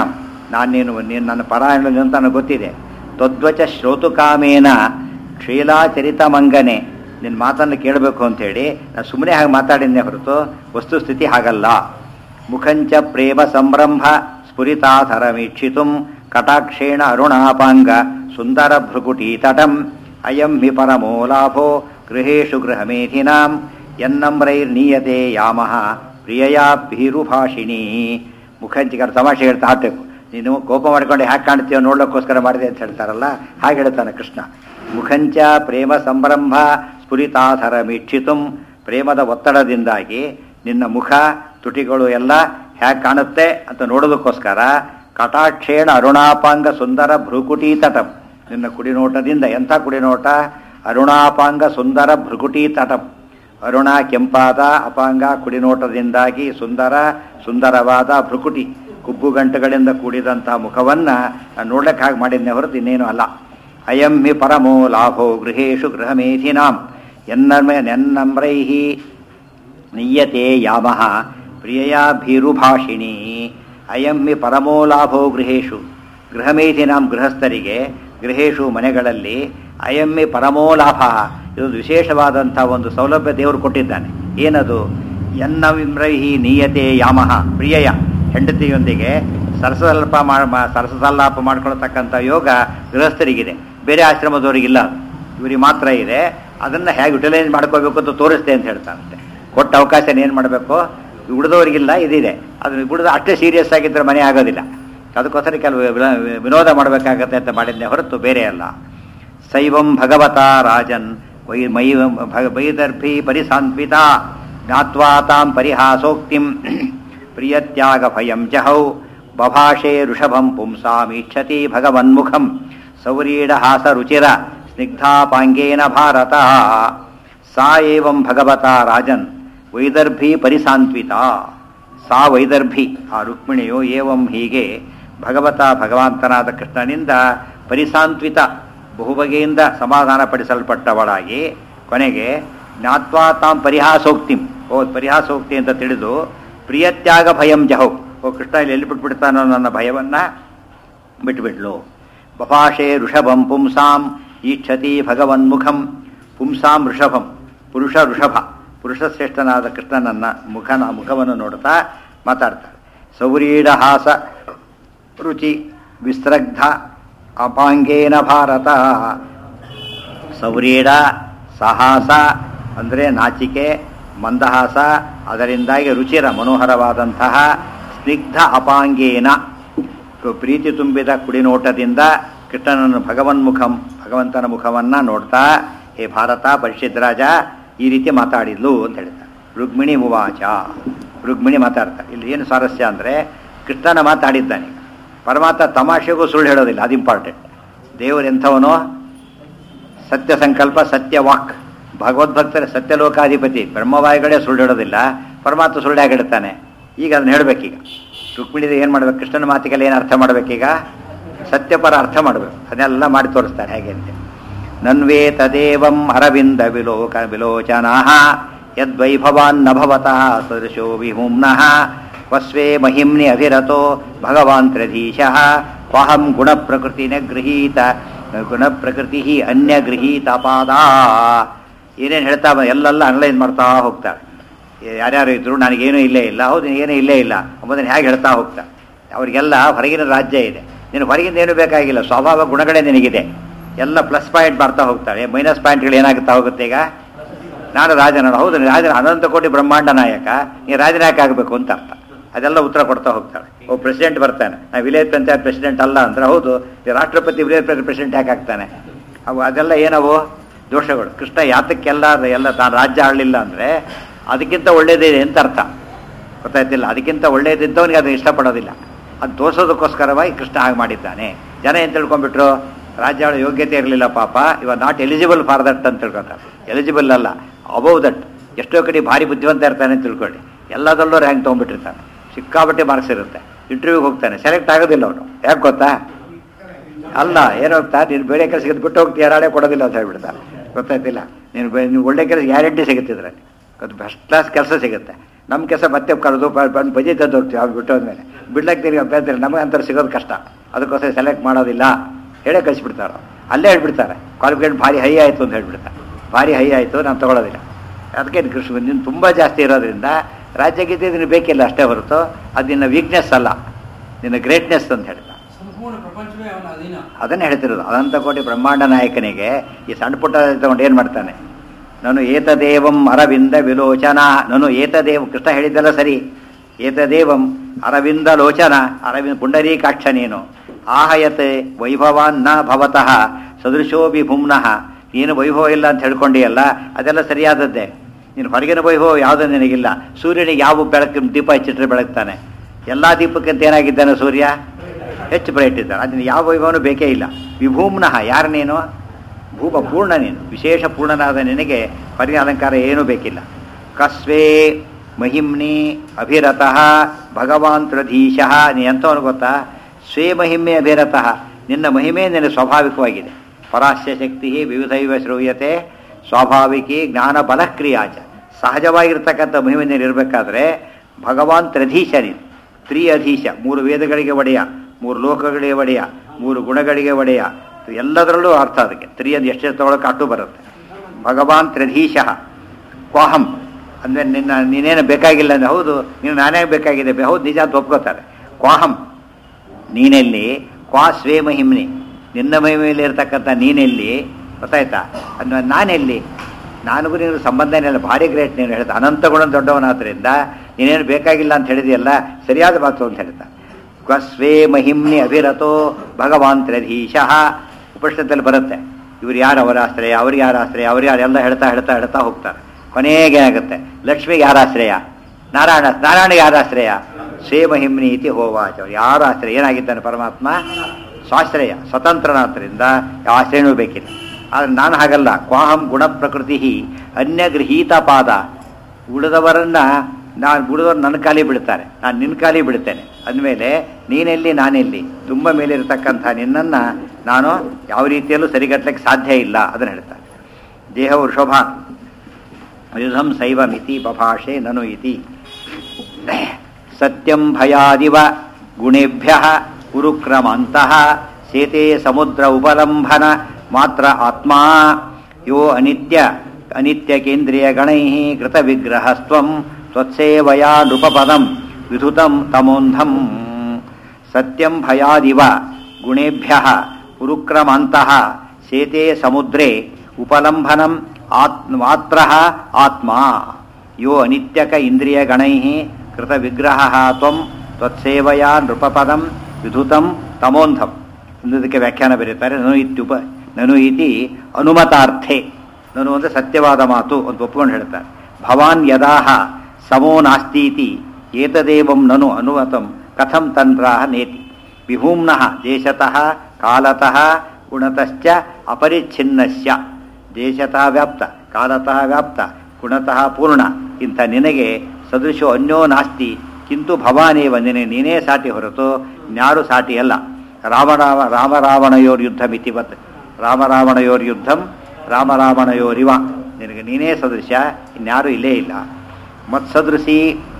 ನಾನು ನೀನು ನೀನು ನನ್ನ ಪರಾಯಣ ಅಂತ ನನಗೆ ಗೊತ್ತಿದೆ ತದ್ವಚ ಶ್ರೋತುಕಾಮೇನ ಕ್ಷೀಲಾಚರಿತ ಮಂಗನೆ ನಿನ್ನ ಮಾತನ್ನು ಕೇಳಬೇಕು ಅಂತೇಳಿ ನಾನು ಸುಮ್ಮನೆ ಹಾಗೆ ಮಾತಾಡಿದ್ದೆ ಹೊರತು ವಸ್ತುಸ್ಥಿತಿ ಹಾಗಲ್ಲ ಮುಖಂಚ ಪ್ರೇಮ ಸಂರಂಭ ಸ್ಫುರಿತಾಧರಮೀಕ್ಷಿತು ಕಟಾಕ್ಷೇಣ ಅರುಣಾಪಾಂಗ ಸುಂದರ ಭೃಗುಟಿ ತಟಂ ಅಯಂ ಹಿ ಪರಮೋ ಲಾಭೋ ಗೃಹೇಶು ಗೃಹಮೇಧಿನಾಂ ಎನ್ನಮ್ರೈರ್ನೀಯತೆ ಯಾಮಃ ಪ್ರಿಯಯಾ ಭೀರುಭಾಷಿಣಿ ಮುಖಂಚಿಕರ ತಮಾಷೆ ಹೇಳ್ತಾ ಹಾಕ್ಬೇಕು ನೀನು ಕೋಪ ಮಾಡ್ಕೊಂಡು ಹ್ಯಾಕೆ ಕಾಣ್ತೀಯೋ ನೋಡ್ಲಿಕ್ಕೋಸ್ಕರ ಮಾಡಿದೆ ಅಂತ ಹೇಳ್ತಾರಲ್ಲ ಹಾಗೆ ಹೇಳ್ತಾನೆ ಕೃಷ್ಣ ಮುಖಂಚ ಪ್ರೇಮ ಸಂಭ್ರಂಭ ಸ್ಫುರಿತಾಧರ ಮೀಕ್ಷಿತುಂ ಪ್ರೇಮದ ಒತ್ತಡದಿಂದಾಗಿ ನಿನ್ನ ಮುಖ ತುಟಿಗಳು ಎಲ್ಲ ಹ್ಯಾಗೆ ಕಾಣುತ್ತೆ ಅಂತ ನೋಡೋದಕ್ಕೋಸ್ಕರ ಕಟಾಕ್ಷೇಣ ಅರುಣಾಪಾಂಗ ಸುಂದರ ಭ್ರುಕುಟಿ ತಟಂ ನಿನ್ನ ಕುಡಿನೋಟದಿಂದ ಎಂಥ ಕುಡಿನೋಟ ಅರುಣಾಪಾಂಗ ಸುಂದರ ಭ್ರುಕುಟಿ ತಟಂ ಅರುಣ ಕೆಂಪಾದ ಅಪಾಂಗ ಕುಡಿನೋಟದಿಂದಾಗಿ ಸುಂದರ ಸುಂದರವಾದ ಭ್ರುಕುಟಿ ಕುಬ್ಬು ಗಂಟುಗಳಿಂದ ಕೂಡಿದಂತಹ ಮುಖವನ್ನು ನೋಡ್ಲಿಕ್ಕೆ ಹಾಗೆ ಮಾಡಿದ್ನೆ ಹೊರತು ಇನ್ನೇನು ಅಲ್ಲ ಅಯಂ ಹಿ ಪರಮೋ ಲಾಭೋ ಗೃಹೇಶು ಗೃಹಮೇಧಿನಾಂ ಎನ್ನಮೆ ನೆನ್ನಮ್ರೈ ನಿಯತೆ ಯಾಮಃ ಪ್ರಿಯಯಾ ಭೀರುಭಾಷಿಣಿ ಅಯಂ ಹಿ ಪರಮೋ ಲಾಭೋ ಗೃಹೇಶು ಗೃಹಮೇಧಿನಾಂ ಗೃಹಸ್ಥರಿಗೆ ಗೃಹೇಶು ಮನೆಗಳಲ್ಲಿ ಅಯಂ ಹಿ ಪರಮೋ ಲಾಭ ಇದೊಂದು ವಿಶೇಷವಾದಂಥ ಒಂದು ಸೌಲಭ್ಯ ದೇವರು ಕೊಟ್ಟಿದ್ದಾನೆ ಏನದು ಎನ್ನ ವಿಮ್ರೈಹಿ ನೀಯತೆ ಯಾಮಃ ಪ್ರಿಯಯ ಹೆಂಡತಿಯೊಂದಿಗೆ ಸರಸಲ್ಲಾಪ ಮಾ ಸರಸಲ್ಲಾಪ ಮಾಡ್ಕೊಳ್ತಕ್ಕಂಥ ಯೋಗ ಗೃಹಸ್ಥರಿಗಿದೆ ಬೇರೆ ಆಶ್ರಮದವರಿಗಿಲ್ಲ ಇವರಿಗೆ ಮಾತ್ರ ಇದೆ ಅದನ್ನು ಹೇಗೆ ಯುಟಿಲೈಸ್ ಮಾಡ್ಕೋಬೇಕು ಅಂತ ತೋರಿಸ್ತೆ ಅಂತ ಹೇಳ್ತಾನಂತೆ ಕೊಟ್ಟ ಅವಕಾಶ ಏನು ಮಾಡಬೇಕು ಉಳಿದವರಿಗಿಲ್ಲ ಇದಿದೆ ಅದು ಉಳಿದ ಅಷ್ಟೇ ಸೀರಿಯಸ್ ಆಗಿದ್ದರೆ ಮನೆ ಆಗೋದಿಲ್ಲ ಅದಕ್ಕೋಸ್ಕರ ಕೆಲವು ವಿನ- ವಿನೋದ ಮಾಡಬೇಕಾಗತ್ತೆ ಅಂತ ಮಾಡಿದ್ದೆ ಹೊರತು ಬೇರೆ ಅಲ್ಲ ಶೈವಂ ಭಗವತ ರಾಜನ್ ವೈ ಮೈ ಭಗ ವೈದರ್ಭಿ ಪರಿಸಾನ್ವಿತ ಜ್ಞಾತ್ವಾ ತಾಂ ಪರಿಹಾಸೋಕ್ತಿಂ ಪ್ರಿಯತ್ಯಾಗ ಭಯಂ ಜಹೌ ಬಭಾಷೆ ಋಷಭಂ ಪುಂಸಾಮೀಕ್ಷತಿ ಭಗವನ್ಮುಖಂ ಸೌರೀಢಹಾಸ ರುಚಿರ ಸ್ನಿಗ್ಧಾಪಾಂಗೇನ ಭಾರತ ಸಾ ಏವಂ ಭಗವತ ರಾಜನ್ ವೈದರ್ಭಿ ಪರಿಸಾನ್ವಿತ ಸಾ ವೈದರ್ಭಿ ಆ ರುಕ್ಮಿಣಿಯು ಏವಂ ಹೀಗೆ ಭಗವತ ಭಗವಂತನಾದ ಕೃಷ್ಣನಿಂದ ಪರಿಸಾಂತ್ವಿತ ಬಹುಬಗೆಯಿಂದ ಸಮಾಧಾನ ಪಡಿಸಲ್ಪಟ್ಟವಳಾಗಿ ಕೊನೆಗೆ ಜ್ಞಾತ್ವಾ ತಾಂ ಪರಿಹಾಸೋಕ್ತಿಂ ಓ ಪರಿಹಾಸೋಕ್ತಿ ಅಂತ ತಿಳಿದು ಪ್ರಿಯತ್ಯಾಗ ಭಯಂ ಜಹೌ ಓ ಕೃಷ್ಣ ಇಲ್ಲಿ ಎಲ್ಲಿ ಬಿಟ್ಬಿಡ್ತಾನೋ ನನ್ನ ಭಯವನ್ನ ಬಿಟ್ಬಿಡ್ಲು ಬಭಾಷೆ ಋಷಭಂ ಪುಂಸಾಂ ಈಕ್ಷತಿ ಭಗವನ್ಮುಖಂ ಪುಂಸಾಂ ಋಷಭಂ ಪುರುಷ ಋಷಭ ಪುರುಷಶ್ರೇಷ್ಠನಾದ ಕೃಷ್ಣನನ್ನ ಮುಖನ ಮುಖವನ್ನು ನೋಡ್ತಾ ಮಾತಾಡ್ತಾರೆ ಸೌರೀಢ ಹಾಸ ರುಚಿ ವಿಸ್ರಗ್ಧ ಅಪಾಂಗೇನ ಭಾರತ ಸೌರೀಢ ಸಾಹಸ ಅಂದರೆ ನಾಚಿಕೆ ಮಂದಹಾಸ ಅದರಿಂದಾಗಿ ರುಚಿರ ಮನೋಹರವಾದಂತಹ ಸ್ನಿಗ್ಧ ಅಪಾಂಗೇನ ಪ್ರೀತಿ ತುಂಬಿದ ಕುಡಿನೋಟದಿಂದ ಕೃಷ್ಣನನ್ನು ಭಗವನ್ಮುಖಂ ಭಗವಂತನ ಮುಖವನ್ನ ನೋಡ್ತಾ ಹೇ ಭಾರತ ಪರಿಷತ್ ರಾಜ ಈ ರೀತಿ ಮಾತಾಡಿದ್ಲು ಅಂತ ಹೇಳ್ತಾರೆ ರುಕ್ಮಿಣಿ ಮುವಾಚ ರುಕ್ಮಿಣಿ ಮಾತಾಡ್ತಾರೆ ಇಲ್ಲಿ ಏನು ಸ್ವಾರಸ್ಯ ಅಂದರೆ ಕೃಷ್ಣನ ಮಾತಾಡಿದ್ದಾನೆ ಪರಮಾತ್ಮ ತಮಾಷೆಗೂ ಸುಳ್ಳು ಹೇಳೋದಿಲ್ಲ ಅದು ಇಂಪಾರ್ಟೆಂಟ್ ದೇವರು ಎಂಥವನೋ ಸತ್ಯ ಸಂಕಲ್ಪ ಸತ್ಯ ವಾಕ್ ಭಗವದ್ಭಕ್ತರ ಸತ್ಯಲೋಕಾಧಿಪತಿ ಬ್ರಹ್ಮವಾಯುಗಳೇ ಸುಳ್ಳು ಹೇಳೋದಿಲ್ಲ ಪರಮಾತ್ಮ ಸುಳ್ಳು ಹೇಗಿಡ್ತಾನೆ ಈಗ ಅದನ್ನ ಹೇಳಬೇಕೀಗ ರುಕ್ಮಿಣಿದ ಏನು ಮಾಡ್ಬೇಕು ಕೃಷ್ಣನ ಮಾತಿಗೆಲ್ಲ ಏನು ಅರ್ಥ ಮಾಡ್ಬೇಕೀಗ ಸತ್ಯಪರ ಅರ್ಥ ಮಾಡಬೇಕು ಅದನ್ನೆಲ್ಲ ಮಾಡಿ ತೋರಿಸ್ತಾರೆ ಹೇಗೆ ಅಂತ ನನ್ವೇ ತದೇವಂ ಅರವಿಂದ ವಿಲೋಕ ವಿಲೋಚನಾ ಯದ್ವೈಭವಾನ್ ನ ಭವತಃ ಸದೃಶೋ ವಿಹುಮ್ನಃ ವಸ್ವೇ ಮಹಿಮ್ನಿ ಅಭಿರತೋ ಭಗವಾನ್ ತ್ರಧೀಶಃ ಕ್ವಹಂ ಗುಣ ಪ್ರಕೃತಿ ಗೃಹೀತ ಗುಣ ಪ್ರಕೃತಿ ಅನ್ಯ ಗೃಹೀತ ಪಾದ ಏನೇನು ಹೇಳ್ತಾ ಬ- ಎಲ್ಲೆಲ್ಲ ಅನಲೈಸ್ ಮಾಡ್ತಾ ಹೋಗ್ತಾರೆ ಯಾರ್ಯಾರು ಇದ್ರು ನನಗೇನೂ ಇಲ್ಲೇ ಇಲ್ಲ ಹೌದು ಏನೂ ಇಲ್ಲೇ ಇಲ್ಲ ಅಂಬುದನ್ನು ಹೇಗೆ ಹೇಳ್ತಾ ಹೋಗ್ತಾ ಅವರಿಗೆಲ್ಲ ಹೊರಗಿನ ರಾಜ್ಯ ಇದೆ ನೀನು ಹೊರಗಿಂದ ಏನು ಬೇಕಾಗಿಲ್ಲ ಸ್ವಭಾವ ಗುಣಗಳೇ ನಿನಗಿದೆ ಎಲ್ಲ ಪ್ಲಸ್ ಪಾಯಿಂಟ್ ಮಾಡ್ತಾ ಹೋಗ್ತಾರೆ ಮೈನಸ್ ಪಾಯಿಂಟ್ಗಳು ಏನಾಗುತ್ತಾ ಹೋಗುತ್ತೆ ಈಗ ನಾನು ರಾಜನ ಹೌದು ನೀನು ರಾಜನ ಅನಂತ ಕೋಟಿ ಬ್ರಹ್ಮಾಂಡ ನಾಯಕ ನೀನು ರಾಜನಾಯಕ ಆಗಬೇಕು ಅಂತ ಅರ್ಥ ಅದೆಲ್ಲ ಉತ್ತರ ಕೊಡ್ತಾ ಹೋಗ್ತಾಳೆ ಓ ಪ್ರೆಸಿಡೆಂಟ್ ಬರ್ತಾನೆ ನಾ ವಿಲೇಜ್ ಪಂಚಾಯತ್ ಪ್ರೆಸಿಡೆಂಟ್ ಅಲ್ಲ ಅಂದ್ರೆ ಹೌದು ಈ ರಾಷ್ಟ್ರಪತಿ ವಿಲೇಜ್ ಪ್ರೆಸಿಡೆಂಟ್ ಯಾಕೆ ಆಗ್ತಾನೆ ಅವು ಅದೆಲ್ಲ ಏನವು ದೋಷಗಳು ಕೃಷ್ಣ ಯಾತಕ್ಕೆಲ್ಲ ಅದು ಎಲ್ಲ ತಾನು ರಾಜ್ಯ ಆಡಲಿಲ್ಲ ಅಂದರೆ ಅದಕ್ಕಿಂತ ಒಳ್ಳೇದಿದೆ ಅಂತ ಅರ್ಥ ಗೊತ್ತಾಯ್ತಿಲ್ಲ ಅದಕ್ಕಿಂತ ಒಳ್ಳೇದಿದ್ದವನಿಗೆ ಅದನ್ನು ಇಷ್ಟಪಡೋದಿಲ್ಲ ಅದು ತೋರಿಸೋದಕ್ಕೋಸ್ಕರವಾಗಿ ಕೃಷ್ಣ ಹಾಗೆ ಮಾಡಿದ್ದಾನೆ ಜನ ಏನು ತಿಳ್ಕೊಂಡ್ಬಿಟ್ರು ರಾಜ್ಯ ಆಳೋ ಯೋಗ್ಯತೆ ಇರಲಿಲ್ಲ ಪಾಪ ಇವ ನಾಟ್ ಎಲಿಜಿಬಲ್ ಫಾರ್ ದಟ್ ಅಂತ ತಿಳ್ಕೊತಾರೆ ಎಲಿಜಿಬಲ್ ಅಲ್ಲ ಅಬೌವ್ ದಟ್ ಎಷ್ಟೋ ಕಡೆ ಭಾರಿ ಬುದ್ಧಿವಂತ ಇರ್ತಾನೆ ಅಂತ ತಿಳ್ಕೊಳ್ಳಿ ಎಲ್ಲದಲ್ಲೂ ರ್ಯಾಂಕ್ ತೊಗೊಂಡ್ಬಿಟ್ಟಿರ್ತಾನೆ ಸಿಕ್ಕಾಪಟ್ಟೆ ಮಾರ್ಕ್ಸ್ ಇರುತ್ತೆ ಇಂಟರ್ವ್ಯೂಗೆ ಹೋಗ್ತಾನೆ ಸೆಲೆಕ್ಟ್ ಆಗೋದಿಲ್ಲ ಅವನು ಯಾಕೆ ಗೊತ್ತಾ ಅಲ್ಲ ಏನು ಹೋಗ್ತಾ ನೀನು ಬೇರೆ ಕೆಲಸಕ್ಕೆ ಬಿಟ್ಟು ಹೋಗ್ತೀಯ ಯಾರೇ ಕೊಡೋದಿಲ್ಲ ಅಂತ ಹೇಳ್ಬಿಡ್ತಾರೆ ಗೊತ್ತಾಯ್ತಿಲ್ಲ ನೀನು ಬೆ- ನೀವು ಒಳ್ಳೆ ಕೆಲಸ ಗ್ಯಾರಂಟಿ ಸಿಗುತ್ತಿದ್ರೆ ಅದು ಫಸ್ಟ್ ಕ್ಲಾಸ್ ಕೆಲಸ ಸಿಗುತ್ತೆ ನಮ್ಮ ಕೆಲಸ ಮತ್ತೆ ಕರೆದು ಬ- ಬಂದು ಬಜೆ ತಂದು ಹೋಗ್ತೀವಿ ಅವ್ರು ಬಿಟ್ಟೋದ್ಮೇಲೆ ಬಿಡ್ಲಕ್ಕೆ ತಿರುಗಿ ಅಭ್ಯರ್ಥಿ ನಮಗೆ ಅಂತಾರೆ ಸಿಗೋದು ಕಷ್ಟ ಅದಕ್ಕೋಸ್ಕರ ಸೆಲೆಕ್ಟ್ ಮಾಡೋದಿಲ್ಲ ಹೇಳೇ ಕಳಿಸ್ಬಿಡ್ತಾರೆ ಅಲ್ಲೇ ಹೇಳ್ಬಿಡ್ತಾರೆ ಕ್ವಾಲಿಫಿಕೇಟ್ ಭಾರಿ ಹೈ ಆಯಿತು ಅಂತ ಹೇಳ್ಬಿಡ್ತಾರೆ ಭಾರಿ ಹೈ ಆಯಿತು ನಾನು ತಗೊಳ್ಳೋದಿಲ್ಲ ಅದಕ್ಕೆ ಕೃಷಿ ನಿನ್ನ ತುಂಬ ಜಾಸ್ತಿ ಇರೋದ್ರಿಂದ ರಾಜ್ಯ ಗೀತೆ ನಿನಗೆ ಬೇಕಿಲ್ಲ ಅಷ್ಟೇ ಹೊರತು ಅದು ನಿನ್ನ ವೀಕ್ನೆಸ್ ಅಲ್ಲ ನಿನ್ನ ಗ್ರೇಟ್ನೆಸ್ ಅಂತ ಹೇಳ್ತಾರೆ ಸಂಪೂರ್ಣ ಪ್ರಪಂಚವೇ ಅವನ ಅಧೀನ ಅದನ್ನೇ ಹೇಳ್ತಿರೋದು ಅನಂತ ಕೋಟಿ ಬ್ರಹ್ಮಾಂಡ ನಾಯಕನಿಗೆ ಈ ಸಣ್ಣ ಪುಟ್ಟ ತಗೊಂಡು ಏನು ಮಾಡ್ತಾನೆ ನಾನು ಏತದೇವಂ ಅರವಿಂದ ವಿಲೋಚನ ನಾನು ಏತದೇವ ಕೃಷ್ಣ ಹೇಳಿದ್ದಲ್ಲ ಸರಿ ಏತದೇವಂ ಅರವಿಂದ ಲೋಚನ ಅರವಿಂದ ಪುಂಡರೀಕಾಕ್ಷ ನೀನು ಆಹಯತೆ ವೈಭವಾನ್ ನ ಭವತಃ ಸದೃಶೋ ವಿಭುಮ್ನಃ ನೀನು ವೈಭವ ಇಲ್ಲ ಅಂತ ಹೇಳ್ಕೊಂಡಿಯಲ್ಲ ಅದೆಲ್ಲ ಸರಿಯಾದದ್ದೇ ನೀನು ಹೊರಗಿನ ವೈಭವ ಯಾವುದೂ ನಿನಗಿಲ್ಲ ಸೂರ್ಯನಿಗೆ ಯಾವ ಬೆಳಕು ದೀಪ ಹಚ್ಚಿಟ್ರೆ ಬೆಳಗ್ತಾನೆ ಎಲ್ಲ ದೀಪಕ್ಕಿಂತ ಏನಾಗಿದ್ದಾನೆ ಸೂರ್ಯ ಹೆಚ್ಚು ಬ್ರೈಟ್ ಇದ್ದಾನೆ ಅದನ್ನ ಯಾವ ವೈಭವನೂ ಬೇಕೇ ಇಲ್ಲ ವಿಭೂಮ್ನಃ ಯಾರು ನೀನು ಭೂಪ ಪೂರ್ಣ ನೀನು ವಿಶೇಷ ಪೂರ್ಣನಾದ ನಿನಗೆ ಹೊರಗಿನ ಅಲಂಕಾರ ಏನೂ ಬೇಕಿಲ್ಲ ಕಸ್ವೇ ಮಹಿಮ್ನಿ ಅಭಿರತಃ ಭಗವಾನ್ ತ್ರಧೀಶಃ ನೀ ಎಂಥವನು ಗೊತ್ತಾ ಸ್ವೇ ಮಹಿಮೆ ಅಭಿರತಃ ನಿನ್ನ ಮಹಿಮೆ ನಿನ್ನ ಸ್ವಾಭಾವಿಕವಾಗಿದೆ ಪರಾಸ್ಯ ಶಕ್ತಿ ವಿವಿಧೈವ ಶ್ರೂಯತೆ ಸ್ವಾಭಾವಿಕಿ ಜ್ಞಾನ ಬಲಕ್ರಿಯಾಚ ಸಹಜವಾಗಿರ್ತಕ್ಕಂಥ ಮಹಿಮೆ ನೀನು ಇರಬೇಕಾದ್ರೆ ಭಗವಾನ್ ತ್ರಧೀಶ ನೀನು ತ್ರಿ ಅಧೀಶ ಮೂರು ವೇದಗಳಿಗೆ ಒಡೆಯ ಮೂರು ಲೋಕಗಳಿಗೆ ಒಡೆಯ ಮೂರು ಗುಣಗಳಿಗೆ ಒಡೆಯ ಎಲ್ಲದರಲ್ಲೂ ಅರ್ಥ ಅದಕ್ಕೆ ತ್ರಿ ಅದು ಎಷ್ಟೇ ತಗೊಳಕ್ಕೆ ಅಟ್ಟು ಬರುತ್ತೆ ಭಗವಾನ್ ತ್ರಧೀಶ ಕ್ವಾಹಂ ಅಂದರೆ ನಿನ್ನ ನೀನೇನು ಬೇಕಾಗಿಲ್ಲ ಅಂದರೆ ಹೌದು ನೀನು ನಾನೇ ಬೇಕಾಗಿದೆ ಬೆ- ಹೌದು ನಿಜ ಅಂತ ಒಪ್ಕೋತಾರೆ ಕ್ವಾಹಂ ನೀನೆಲ್ಲಿ ಕ್ವಾ ಸ್ವೇ ಮಹಿಮ್ನಿ ನಿನ್ನ ಮಹಿಮೆಯಲ್ಲಿ ಇರ್ತಕ್ಕಂಥ ನೀನೆಲ್ಲಿ ಗೊತ್ತಾಯ್ತಾ ಅನ್ನೋ ನಾನೆಲ್ಲಿ ನನಗೂ ನೀನು ಸಂಬಂಧನೇ ಇಲ್ಲ ಭಾರಿ ಗ್ರೇಟ್ ನೀನು ಹೇಳ್ತಾ ಅನಂತ ಗುಣ ದೊಡ್ಡವನಾದ್ರಿಂದ ನೀನೇನು ಬೇಕಾಗಿಲ್ಲ ಅಂತ ಹೇಳಿದೆಯಲ್ಲ ಸರಿಯಾದ ಮಾತು ಅಂತ ಹೇಳ್ತಾ ಕ್ವಸ್ವೇ ಮಹಿಮ್ನಿ ಅಭಿರತೋ ಭಗವಾನ್ ತ್ರಧೀಶಃ ಉಪನಿಷತ್ತಲ್ಲಿ ಬರುತ್ತೆ ಇವ್ರು ಯಾರು ಅವರ ಆಶ್ರಯ ಅವ್ರು ಯಾರ ಆಶ್ರಯ ಅವ್ರು ಯಾರು ಎಲ್ಲ ಹೇಳ್ತಾ ಹೇಳ್ತಾ ಹೇಳ್ತಾ ಹೋಗ್ತಾರೆ ಕೊನೆಗೆ ಏನಾಗುತ್ತೆ ಲಕ್ಷ್ಮಿಗೆ ಯಾರ ಆಶ್ರಯ ನಾರಾಯಣ ನಾರಾಯಣ ಯಾರ ಆಶ್ರಯ ಸ್ವೇ ಮಹಿಮ್ನಿ ಇತಿ ಹೋವಾಚ ಅವ್ರು ಯಾರ ಆಶ್ರಯ ಏನಾಗಿದ್ದಾನೆ ಪರಮಾತ್ಮ ಸ್ವಾಶ್ರಯ ಸ್ವತಂತ್ರನಾದ್ರಿಂದ ಯಾವ ಆಶ್ರಯನೂ ಬೇಕಿಲ್ಲ ಆದರೆ ನಾನು ಹಾಗಲ್ಲ ಕ್ವಾಹಂ ಗುಣ ಪ್ರಕೃತಿ ಅನ್ಯಗೃಹೀತ ಪಾದ ಉಳಿದವರನ್ನ ನಾನು ಉಳಿದವರು ನನ್ನ ಕಾಲಿ ಬಿಡ್ತಾರೆ ನಾನು ನಿನ್ನ ಕಾಲಿ ಬಿಡ್ತೇನೆ ಅಂದಮೇಲೆ ನೀನೆಲ್ಲಿ ನಾನೆಲ್ಲಿ ತುಂಬ ಮೇಲೆ ಇರತಕ್ಕಂಥ ನಿನ್ನನ್ನು ನಾನು ಯಾವ ರೀತಿಯಲ್ಲೂ ಸರಿಗಟ್ಟಲಿಕ್ಕೆ ಸಾಧ್ಯ ಇಲ್ಲ ಅದನ್ನು ಹೇಳ್ತಾರೆ ದೇಹ ವೃಷಭ ಯುಧಂ ಶೈವ ಮಿತಿ ಬಭಾಷೆ ನನು ಇತಿ ಸತ್ಯಂ ಭಯಾದಿವ ಗುಣೇಭ್ಯ ಕುರುಕ್ರಮಾಂತಹ ಸೇತೆ ಸಮುದ್ರ ಉಪಲಂಭನ ಮಾತ್ರ ಆತ್ಮಾ ಯೋ ಅನಿತ್ಯ ಅನಿತ್ಯ ಕೇಂದ್ರಿಯ ಗಣೈ ಕೃತ ವಿಗ್ರಹಸ್ತ್ವಂ ತ್ವತ್ಸೇವಯಾ ನೃಪಪದಂ ವಿಧುತಂ ತಮೋಂಧಂ ಸತ್ಯಂ ಭಯಾದಿವ ಗುಣೇಭ್ಯ ಕುರುಕ್ರಮಾಂತಹ ಸೇತೆ ಸಮುದ್ರೆ ಉಪಲಂಭನಂ ಆತ್ ಮಾತ್ರ ಆತ್ಮ ಯೋ ಅನಿತ್ಯಕ ಇಂದ್ರಿಯಗಣೈ ಕೃತ ವಿಗ್ರಹ ತ್ವಂ ತ್ವತ್ಸೇವಯಾ ನೃಪಪದಂ ವಿಧುತಂ ತಮೋಂಧಂ ಇದಕ್ಕೆ ವ್ಯಾಖ್ಯಾನ ಬರೀತಾರೆ ನನು ಇತ್ಯುಪ ನನು ಇತಿ ಅನುಮತಾರ್ಥೆ ನನು ಅಂದರೆ ಸತ್ಯವಾದ ಮಾತು ಅಂತ ಒಪ್ಕೊಂಡು ಹೇಳ್ತಾರೆ ಭವಾನ್ ಯದಾಹ ಸಮೋ ನಾಸ್ತೀತಿ ಏತದೇವಂ ನನು ಅನುಮತಂ ಕಥಂ ತಂತ್ರಾಹ ನೇತಿ ವಿಭೂಮ್ನಃ ದೇಶತಃ ಕಾಲತಃ ಗುಣತಶ್ಚ ಅಪರಿಚ್ಛಿನ್ನಸ್ಯ ದೇಶತಃ ವ್ಯಾಪ್ತ ಕಾಲತಃ ವ್ಯಾಪ್ತ ಗುಣತಃ ಪೂರ್ಣ ಇಂಥ ನಿನಗೆ ಸದೃಶೋ ಅನ್ಯೋ ನಾಸ್ತಿ ಕಿಂತು ಭವಾನೇವ ನಿನೆ ನೀನೇ ಸಾಟಿ ಹೊರತು ಇನ್ಯಾರು ಸಾಟಿ ಅಲ್ಲ ರಾಮರಾಮ ರಾಮರಾವಣಯೋರ್ ಯುದ್ಧ ಮಿತಿವತ್ ರಾಮರಾವಣಯೋರ್ ಯುದ್ಧಂ ರಾಮರಾವಣಯೋರಿವ ನಿನಗೆ ನೀನೇ ಸದೃಶ ಇನ್ಯಾರು ಇಲ್ಲೇ ಇಲ್ಲ ಮತ್ಸದೃಶಿ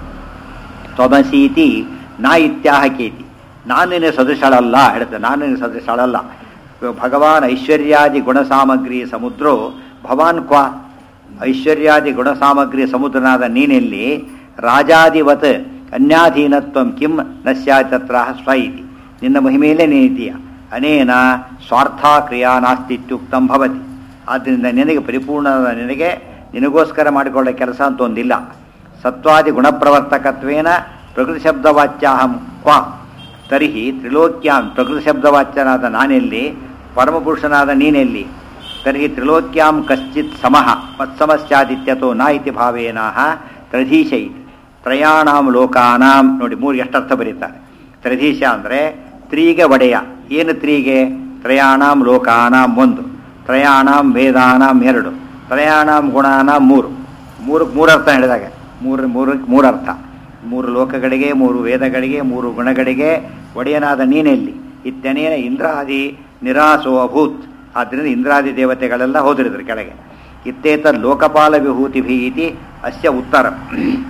ತ್ವಮಸೀತಿ ನಾ ಇತ್ಯಾಹ ಕೇತಿ ನಾನು ನಿನ್ನ ಸದೃಶಳಲ್ಲ ಹೇಳ್ತೇನೆ ನಾನು ನಿನ್ನ ಸದೃಶಳಲ್ಲ ಭಗವಾನ್ ಐಶ್ವರ್ಯಾದಿ ಗುಣಸಾಮಗ್ರಿ ಸಮುದ್ರೋ ಭವಾನ್ ಕ್ವಾ ಐಶ್ವರ್ಯಾದಿ ಗುಣಸಾಮಗ್ರಿ ಸಮುದ್ರನಾದ ನೀನೆಲ್ಲಿ ರಾಜಾದಿವತ್ ಅನ್ಯಾಧೀನತ್ವಂ ಕಿಂ ನ ಸ್ಯಾತ್ ತತ್ರ ಸ್ವ ಇತಿ ನಿನ್ನ ಮಹಿಮೆಯಲ್ಲೇ ನೀನಿದೀಯ ಅನೇನ ಸ್ವಾರ್ಥ ಕ್ರಿಯಾ ನಾಸ್ತಿತ್ಯುಕ್ತಂ ಭವತಿ ಆದ್ದರಿಂದ ನಿನಗೆ ಪರಿಪೂರ್ಣವಾದ ನಿನಗೆ ನಿನಗೋಸ್ಕರ ಮಾಡಿಕೊಳ್ಳೋ ಕೆಲಸ ಅಂತ ಒಂದಿಲ್ಲ ಸತ್ವಾದಿ ಗುಣಪ್ರವರ್ತಕತ್ವೇನ ಪ್ರಕೃತಿ ಶಬ್ದವಾಚ್ಯಾಹಂ ಕ್ವಾ ತರ್ಹಿ ತ್ರಿಲೋಕ್ಯಾಂ ಪ್ರಕೃತಿ ಶಬ್ದವಾಚ್ಯನಾದ ನಾನೆಲ್ಲಿ ಪರಮಪುರುಷನಾದ ನೀನೆಲ್ಲಿ ತರ್ಹಿ ತ್ರಿಲೋಕ್ಯಾಂ ಕಶ್ಚಿತ್ ಸಮಃ ಮತ್ಸಮಸ್ಯಾದಿತ್ಯತೋ ನ ಇತಿ ಭಾವೇನಾಹ ತ್ರಧೀಶ ಇತಿ ತ್ರಯಾಣಾಂ ಲೋಕಾನಾಂ ನೋಡಿ ಮೂರು ಎಷ್ಟರ್ಥ ಬರೀತಾರೆ ತ್ರಧೀಶ ಅಂದರೆ ತ್ರೀಗೆ ಒಡೆಯ ಏನು ತ್ರೀಗೆ ತ್ರಯಾಣಾಂ ಲೋಕಾನಾಂ ಒಂದು ತ್ರಯಾಣಾಂ ವೇದಾನಾಂ ಎರಡು ತ್ರಯಾಣಾಂ ಗುಣಾನಾಂ ಮೂರು ಮೂರು ಮೂರರ್ಥ ಹೇಳಿದಾಗ ಮೂರು ಮೂರು ಮೂರರ್ಥ ಮೂರು ಲೋಕಗಳಿಗೆ ಮೂರು ವೇದಗಳಿಗೆ ಮೂರು ಗುಣಗಳಿಗೆ ಒಡೆಯನಾದ ನೀನೆಲ್ಲಿ ಇತ್ಯನೇನ ಇಂದ್ರಾದಿ ನಿರಾಸೋ ಅಭೂತ್ ಆದ್ದರಿಂದ ಇಂದ್ರಾದಿ ದೇವತೆಗಳೆಲ್ಲ ಹೋದರಿದ್ರು ಕೆಳಗೆ ಇತ್ತೇತ ಲೋಕಪಾಲ ವಿಭೂತಿಭಿ ಇತಿ ಅಸ್ಯ ಉತ್ತರ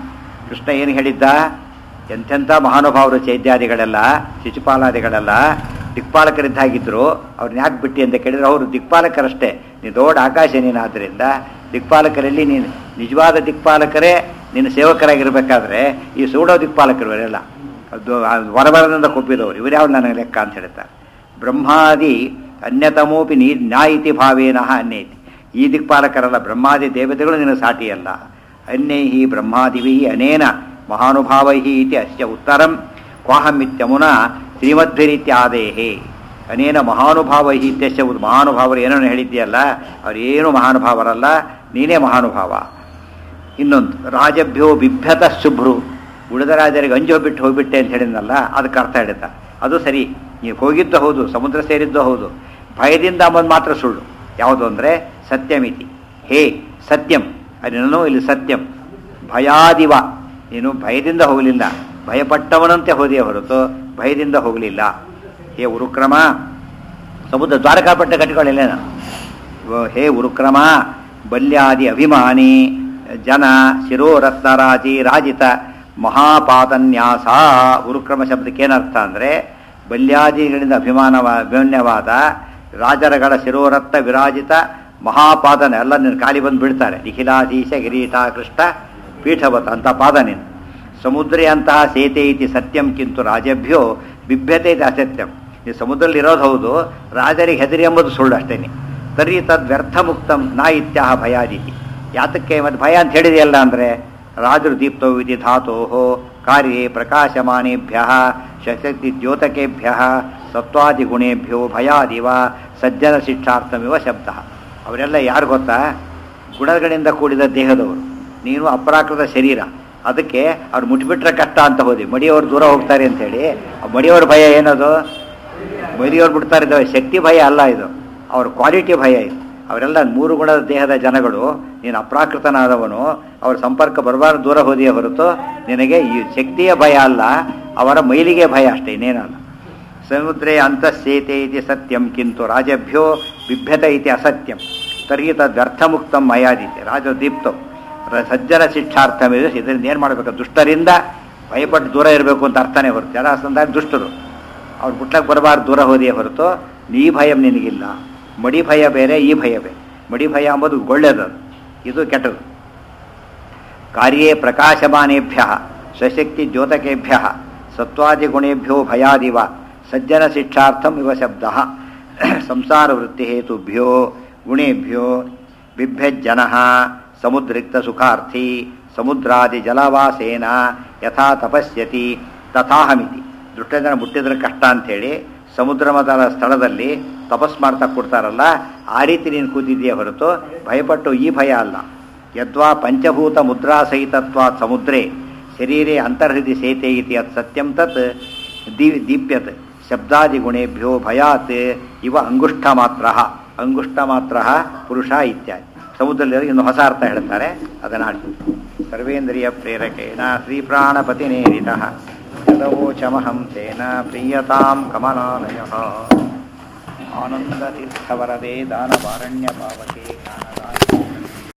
ಕೃಷ್ಣ ಏನು ಹೇಳಿದ್ದ ಎಂತೆಂಥ ಮಹಾನುಭಾವರು ಚೈತ್ಯಾದಿಗಳೆಲ್ಲ ಶಿಶುಪಾಲಾದಿಗಳೆಲ್ಲ ದಿಕ್ಪಾಲಕರಿದ್ದಾಗಿದ್ರು ಅವ್ರನ್ನ ಯಾಕೆ ಬಿಟ್ಟಿ ಅಂತ ಕೇಳಿದ್ರೆ ಅವರು ದಿಕ್ಪಾಲಕರಷ್ಟೇ ನೀನು ದೊಡ್ಡ ಆಕಾಶ ನೀನಾದ್ದರಿಂದ ದಿಕ್ಪಾಲಕರಲ್ಲಿ ನೀನು ನಿಜವಾದ ದಿಕ್ಪಾಲಕರೇ ನಿನ್ನ ಸೇವಕರಾಗಿರ್ಬೇಕಾದ್ರೆ ಈ ಸೂಡೋ ದಿಕ್ಪಾಲಕರು ಇವರೆಲ್ಲ ಅದು ಆ ವರವರದಿಂದ ಕೊಪ್ಪಿದವರು ಇವರು ಯಾವ ನನಗೆ ಲೆಕ್ಕ ಅಂತ ಹೇಳ್ತಾರೆ ಬ್ರಹ್ಮಾದಿ ಅನ್ಯತಮೋಪಿ ನೀ ನ್ಯಾಯಿತಿ ಭಾವೇನಃ ಅನ್ಯೈತಿ ಈ ದಿಕ್ಪಾಲಕರಲ್ಲ ಬ್ರಹ್ಮಾದಿ ದೇವತೆಗಳು ನಿನ್ನ ಸಾಟಿಯಲ್ಲ ಅನ್ಯೈಹಿ ಬ್ರಹ್ಮಾದಿಭಿ ಅನೇನ ಮಹಾನುಭಾವೈ ಇತಿ ಅಸ್ಯ ಉತ್ತರಂ ಕ್ವಾಹಮಿತ್ಯಮುನ ಶ್ರೀಮದ್ಭಿರಿತ್ಯಾದೇಹೇ ಅನೇನ ಮಹಾನುಭಾವೈ ಇತ್ಯಸ್ಯ ಉತ್- ಮಹಾನುಭಾವರು ಏನೋ ಹೇಳಿದ್ಯಲ್ಲ ಅವರೇನು ಮಹಾನುಭಾವರಲ್ಲ ನೀನೇ ಮಹಾನುಭಾವ ಇನ್ನೊಂದು ರಾಜಭ್ಯೋ ಬಿಭ್ಯತ ಶುಭ್ರು ಉಳಿದ ರಾಜರಿಗೆ ಅಂಜೋ ಬಿಟ್ಟು ಹೋಗ್ಬಿಟ್ಟೆ ಅಂತ ಹೇಳಿದ್ನಲ್ಲ ಅದಕ್ಕೆ ಅರ್ಥ ಹಿಡಿತ ಅದು ಸರಿ ನೀವು ಹೋಗಿದ್ದು ಹೌದು ಸಮುದ್ರ ಸೇರಿದ್ದು ಹೌದು ಭಯದಿಂದ ಅಂಬುದು ಮಾತ್ರ ಸುಳ್ಳು ಯಾವುದು ಅಂದರೆ ಸತ್ಯಮಿತಿ ಹೇ ಸತ್ಯಂ ಅದನ್ನು ಇಲ್ಲಿ ಸತ್ಯಂ ಭಯಾದಿವ ನೀನು ಭಯದಿಂದ ಹೋಗಲಿಲ್ಲ ಭಯಪಟ್ಟವನಂತೆ ಹೋದೆಯೇ ಹೊರತು ಭಯದಿಂದ ಹೋಗಲಿಲ್ಲ ಹೇ ಉರುಕ್ರಮ ಸಮುದ್ರ ದ್ವಾರಕಾಪಟ್ಟ ಕಟ್ಟಿಕೊಳ್ಳಿಲ್ಲೇನು ಇವ- ಹೇ ಉರುಕ್ರಮ ಬಲ್ಯಾದಿ ಅಭಿಮಾನಿ ಜನ ಶಿರೋರತ್ನರಾಜಿ ರಾಜಿತ ಮಹಾಪಾತನ್ಯಾಸ ಉರುಕ್ರಮ ಶಬ್ದಕ್ಕೆ ಏನರ್ಥ ಅಂದರೆ ಬಲ್ಯಾದಿಗಳಿಂದ ಅಭಿಮಾನವ ಅಭಿಮನ್ಯವಾದ ರಾಜರಗಳ ಶಿರೋರತ್ನ ವಿರಾಜಿತ ಮಹಾಪಾದನ ಎಲ್ಲ ನಿನ್ನ ಖಾಲಿ ಬಂದು ಬಿಡ್ತಾರೆ ನಿಖಿಲಾಧೀಶ ಗಿರೀಟ ಕೃಷ್ಣ ಪೀಠವತ ಅಂತ ಪಾದ ನೀನು ಸಮುದ್ರೇ ಅಂತಹ ಸೇತೆ ಇತಿ ಸತ್ಯಂ ಕಿಂತು ರಾಜಭ್ಯೋ ಬಿಭ್ಯತೆ ಇತಿ ಅಸತ್ಯಂ ಈ ಸಮುದ್ರದಲ್ಲಿ ಇರೋದು ಹೌದು ರಾಜರಿಗೆ ಹೆದರಿ ಎಂಬುದು ಸುಳ್ಳು ಅಷ್ಟೇನೆ ತರ್ರಿ ತದ್ ವ್ಯರ್ಥ ಮುಕ್ತಂ ನಾ ಇತ್ಯಾಹ ಭಯಾದಿತಿ ಯಾತಕ್ಕೆ ಮತ್ತೆ ಭಯ ಅಂತ ಹೇಳಿದೆಯಲ್ಲ ಅಂದರೆ ರಾಜರು ದೀಪ್ತೋ ವಿಧಿ ಧಾತೋ ಕಾರ್ಯೇ ಪ್ರಕಾಶಮಾನೇಭ್ಯ ಶಕ್ತಿ ದ್ಯೋತಕೇಭ್ಯ ಸತ್ವಾದಿಗುಣೇಭ್ಯೋ ಭಯಾದಿವ ಸಜ್ಜನ ಶಿಕ್ಷಾರ್ಥಮಿವ ಶಬ್ದ ಅವರೆಲ್ಲ ಯಾರು ಗೊತ್ತಾ ಗುಣಗಳಿಂದ ಕೂಡಿದ ದೇಹದವರು ನೀನು ಅಪರಾಕೃತ ಶರೀರ ಅದಕ್ಕೆ ಅವ್ರು ಮುಟ್ಬಿಟ್ರೆ ಕಷ್ಟ ಅಂತ ಹೋದಿ ಮಡಿಯವರು ದೂರ ಹೋಗ್ತಾರೆ ಅಂತೇಳಿ ಆ ಮಡಿಯವ್ರ ಭಯ ಏನದು ಮಡಿಯವ್ರು ಬಿಡ್ತಾರೆ ಇದು ಶಕ್ತಿ ಭಯ ಅಲ್ಲ ಇದು ಅವ್ರ ಕ್ವಾಲಿಟಿ ಭಯ ಇದು ಅವರೆಲ್ಲ ಮೂರು ಗುಣದ ದೇಹದ ಜನಗಳು ನೀನು ಅಪ್ರಾಕೃತನಾದವನು ಅವ್ರ ಸಂಪರ್ಕ ಬರಬಾರ್ದು ದೂರ ಹೋದಿಯೇ ಹೊರತು ನಿನಗೆ ಈ ಶಕ್ತಿಯ ಭಯ ಅಲ್ಲ ಅವರ ಮೈಲಿಗೆ ಭಯ ಅಷ್ಟೇ ಇನ್ನೇನಲ್ಲ ಸಮುದ್ರೇ ಅಂತಸ್ಸೇತೆ ಇತಿ ಸತ್ಯಂ ಕಿಂತು ರಾಜಭ್ಯೋ ಬಿಭ್ಯತ ಇತಿ ಅಸತ್ಯಂ ತರ್ಹಿ ತದ್ವ್ಯರ್ಥಮುಕ್ತಂ ಮಯಾದಿತೆ ರಾಜ ದೀಪ್ತಂ ರ- ಸಜ್ಜನ ಶಿಕ್ಷಾರ್ಥಮಿದೆ ಇದರಿಂದ ಏನು ಮಾಡಬೇಕು ದುಷ್ಟರಿಂದ ಭಯಪಟ್ಟು ದೂರ ಇರಬೇಕು ಅಂತ ಅರ್ಥನೇ ಹೊರತು ಜನ ಸಂದಾಗ ದುಷ್ಟರು ಅವ್ರು ಬಿಟ್ಲಕ್ಕೆ ಬರಬಾರ್ದು ದೂರ ಹೋದಿಯೇ ಹೊರತು ಈ ಭಯ ನಿನಗಿಲ್ಲ ಮಡಿ ಭಯ ಬೇರೆ ಈ ಭಯ ಬೇರೆ ಮಡಿ ಭಯ ಅಂಬುದು ಒಳ್ಳೆಯದು ಇದು ಕೆಟ್ಟದು ಕಾರ್ಯೇ ಪ್ರಕಾಶಮಾನೇಭ್ಯ ಸ್ವಶಕ್ತಿ ದ್ಯೋತಕೇಭ್ಯ ಸತ್ವಾದಿಗುಣೇಭ್ಯೋ ಭಯಾದಿವ ಸಜ್ಜನ ಶಿಕ್ಷಾರ್ಥಂ ಇವ ಶಬ್ದ ಸಂಸಾರ ವೃತ್ತಿ ಹೇತುಭ್ಯೋ ಗುಣೇಭ್ಯೋ ಬಿಭ್ಯಜ್ಜನ ಸಮುದ್ರಿಕ್ತ ಸುಖಾರ್ಥಿ ಸಮುದ್ರಾದಿ ಜಲವಾಸೇನ ಯಥಾ ತಪಸ್ಯತಿ ತಥಾಹಮಿತಿ ದುಷ್ಟಜನ ಮುಟ್ಟಿದ್ರೆ ಕಷ್ಟ ಅಂಥೇಳಿ ಸಮುದ್ರ ಮತದ ಸ್ಥಳದಲ್ಲಿ ತಪಸ್ ಮಾಡ್ತಾ ಕೊಡ್ತಾರಲ್ಲ ಆ ರೀತಿ ನೀನು ಕೂತಿದೆಯೇ ಹೊರತು ಭಯಪಟ್ಟು ಈ ಭಯ ಅಲ್ಲ ಯದ್ವಾ ಪಂಚಭೂತ ಮುದ್ರಾಸಹಿತತ್ವಾತ್ ಸಮುದ್ರೇ ಶರೀರೆ ಅಂತರ್ಹೃದಿ ಸೇತೆ ಇತಿ ಅತ್ ಸತ್ಯಂ ತತ್ ದೀ ದೀಪ್ಯತ್ ಶಬ್ದಾದಿಗುಣೇಭ್ಯೋ ಭಯಾತ್ ಇವ ಅಂಗುಷ್ಠ ಮಾತ್ರ ಅಂಗುಷ್ಠ ಮಾತ್ರ ಪುರುಷ ಇತ್ಯಾದಿ ಸಮುದ್ರದಲ್ಲಿ ಇನ್ನು ಹೊಸ ಅರ್ಥ ಹೇಳ್ತಾರೆ ಅದನ್ನು ಆಡಿ ಸರ್ವೇಂದ್ರಿಯ ಪ್ರೇರಕೇಣ ಶ್ರೀ ಪ್ರಾಣಪತಿನೇರಿತ ಯದವೋಚಮಹಂ ತೇನ ಪ್ರೀಯತಾಂ ಕಮಲಾಲಯ ಆನಂದತೀರ್ಥವರದೇ ದಾನವಾರಣ್ಯ ಪಾವಕೆ